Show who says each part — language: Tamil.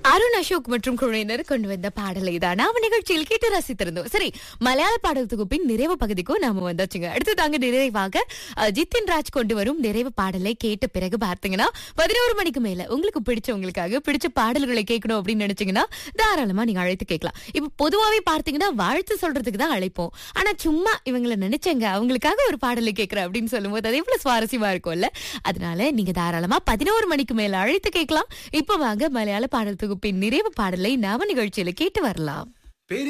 Speaker 1: அருண் அசோக் மற்றும் குழுவினர் கொண்டு வந்த பாடலை தான் நாம நிகழ்ச்சியில் கேட்டு ரசித்திருந்தோம் சரி மலையாள பாடல் தொகுப்பின் நிறைவு பகுதிக்கும் நாம வந்தாச்சுங்க அடுத்து தாங்க நிறைவாக அஹ், ஜித்தின் ராஜ் கொண்டு வரும் நிறைவு பாடலை கேட்ட பிறகு பார்த்தீங்கன்னா பதினோரு மணிக்கு மேல உங்களுக்கு பிடிச்சவங்களுக்காக பிடிச்ச பாடல்களை கேட்கணும் அப்படின்னு நினைச்சீங்கன்னா தாராளமா நீங்க அழைத்து கேட்கலாம் இப்ப பொதுவாவே பார்த்தீங்கன்னா வாழ்த்து சொல்றதுக்கு தான் அழைப்போம் ஆனா சும்மா இவங்களை நினைச்சங்க அவங்களுக்காக ஒரு பாடலை கேட்கிறேன் அப்படின்னு சொல்லும்போது அது எவ்வளவு சுவாரஸ்யமா இருக்கும்ல அதனால நீங்க தாராளமா பதினோரு மணிக்கு மேல அழைத்து கேட்கலாம் இப்ப வாங்க மலையாள பாடல் தொகுப்பின் நிறைவு பாடலை நாம நிகழ்ச்சியில கேட்டு வரலாம்